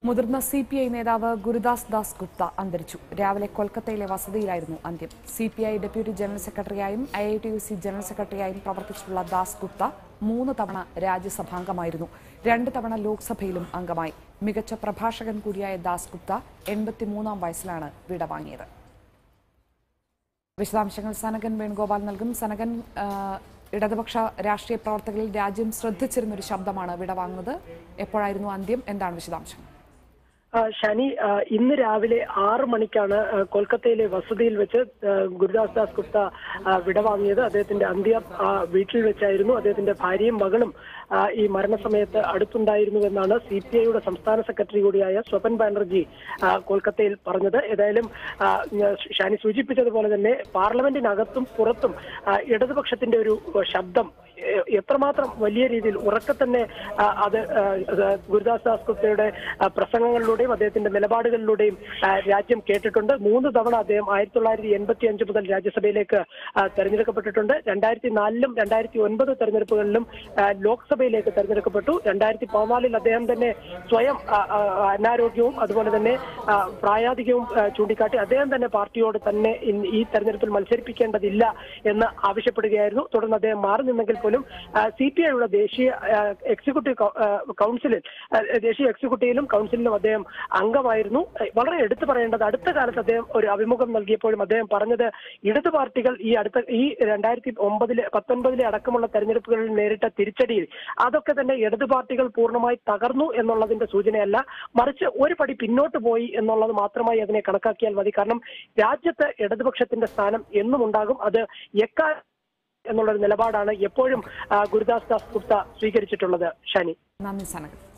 മുതിർന്ന C P I നേതാവ് ഗുരുദാസ് ദാസ് ഗുപ്ത അന്തരിച്ചു രാവിലെ കൊൽക്കത്തയിലെ വസതിയിലായിരുന്നു അന്ത്യം C P I deputy general സെക്രട്ടറിയായും I I T U C general സെക്രട്ടറിയായും പ്രവർത്തിച്ചിട്ടുള്ള ദാസ് ഗുപ്ത മൂന്ന് തവണ രാജ്യസഭാംഗമായിരുന്നു രണ്ട് തവണ ലോക്സഭയിലും അംഗമായി മികച്ച പ്രഭാഷകൻ കൂടിയായ ദാസ് ഗുപ്ത എൺപത്തിമൂന്നാം വയസ്സിലാണ് വിടവാങ്ങിയത് വിശദാംശങ്ങൾ സനകൻ വേണുഗോപാൽ നൽകും സനകൻ ആ, ഇടതുപക്ഷ രാഷ്ട്രീയ പ്രവർത്തകരിൽ രാജ്യം ശ്രദ്ധിച്ചിരുന്ന ഒരു ശബ്ദമാണ് വിടവാങ്ങുന്നത് എപ്പോഴായിരുന്നു അന്ത്യം എന്താണ് വിശദാംശങ്ങൾ ആ, ശനി ആ, ഇന്ന് രാവിലെ ആറ് മണിക്കാണ് ആ, കൊൽക്കത്തയിലെ വസതിയിൽ വെച്ച് ആ, ഗുരുദാസ് ദാസ് ഗുപ്ത ആ, വിടവാങ്ങിയത് അദ്ദേഹത്തിന്റെ അന്ത്യം ആ, വീട്ടിൽ വെച്ചായിരുന്നു അദ്ദേഹത്തിന്റെ ഭാര്യയും മകളും ആ, ഈ മരണസമയത്ത് അടുത്തുണ്ടായിരുന്നുവെന്നാണ് സി പി ഐയുടെ സംസ്ഥാന സെക്രട്ടറി കൂടിയായ സ്വപൻ ബാനർജി ആ, കൊൽക്കത്തയിൽ പറഞ്ഞത് ഏതായാലും ആ, ഞാൻ ഷാനി സൂചിപ്പിച്ചതുപോലെ തന്നെ പാർലമെന്റിനകത്തും പുറത്തും ആ, ഇടതുപക്ഷത്തിന്റെ ഒരു ശബ്ദം എ- എത്രമാത്രം വലിയ രീതിയിൽ ഉറക്കെ തന്നെ ആ, അത് ആ, അത് ഗുരുദാസ് ദാസ് ഗുപ്തയുടെ ആ, പ്രസംഗങ്ങളിലൂടെയും അദ്ദേഹത്തിന്റെ നിലപാടുകളിലൂടെയും ആ, രാജ്യം കേട്ടിട്ടുണ്ട് മൂന്ന് തവണ അദ്ദേഹം ആയിരത്തി തൊള്ളായിരത്തി എൺപത്തി അഞ്ച് മുതൽ രാജ്യസഭയിലേക്ക് ആ, തെരഞ്ഞെടുക്കപ്പെട്ടിട്ടുണ്ട് രണ്ടായിരത്തി നാലിലും രണ്ടായിരത്തി ഒൻപത് തെരഞ്ഞെടുപ്പുകളിലും ആ, ലോക്സഭയിലേക്ക് തെരഞ്ഞെടുക്കപ്പെട്ടു രണ്ടായിരത്തി പതിനാലിൽ അദ്ദേഹം തന്നെ സ്വയം ആ, ആ, അനാരോഗ്യവും അതുപോലെ തന്നെ ആ, പ്രായാധികവും ആ, ചൂണ്ടിക്കാട്ടി അദ്ദേഹം തന്നെ പാർട്ടിയോട് തന്നെ ഇൻ- ഈ തെരഞ്ഞെടുപ്പിൽ മത്സരിപ്പിക്കേണ്ടതില്ല എന്ന് ആവശ്യപ്പെടുകയായിരുന്നു തുടർന്ന് അദ്ദേഹം മാറി നിന്നെങ്കിൽ പോലും സി പി ഐയുടെ ദേശീയ ആ, എക്സിക്യൂട്ടീവ് കൗ- ആ, കൗൺസിലിൽ ആ, ദേശീയ എക്സിക്യൂട്ടീവിലും കൗൺസിലിലും അദ്ദേഹം അംഗമായിരുന്നു ആ, വളരെ എടുത്തു പറയേണ്ടത് അടുത്ത കാലത്ത് അദ്ദേഹം ഒരു അഭിമുഖം നൽകിയപ്പോഴും അദ്ദേഹം പറഞ്ഞത് ഇടത് പാർട്ടികൾ ഈ അടുത്ത ഈ രണ്ടായിരത്തി ഒമ്പതിലെ പത്തൊൻപതിലെ അടക്കമുള്ള തെരഞ്ഞെടുപ്പുകളിൽ നേരിട്ട തിരിച്ചടിയിൽ അതൊക്കെ തന്നെ ഇടത് പാർട്ടികൾ പൂർണ്ണമായി തകർന്നു എന്നുള്ളതിന്റെ സൂചനയല്ല മറിച്ച് ഒരു പടി പിന്നോട്ട് പോയി എന്നുള്ളത് മാത്രമായി അതിനെ കണക്കാക്കിയാൽ മതി കാരണം രാജ്യത്ത് ഇടതുപക്ഷത്തിന്റെ സ്ഥാനം എന്നും ഉണ്ടാകും അത് എക്കാ എന്നുള്ളൊരു നിലപാടാണ് എപ്പോഴും ആ, ഗുരുദാസ് ദാസ് ഗുപ്ത സ്വീകരിച്ചിട്ടുള്ളത് ഷാനി നന്ദി സനകൻ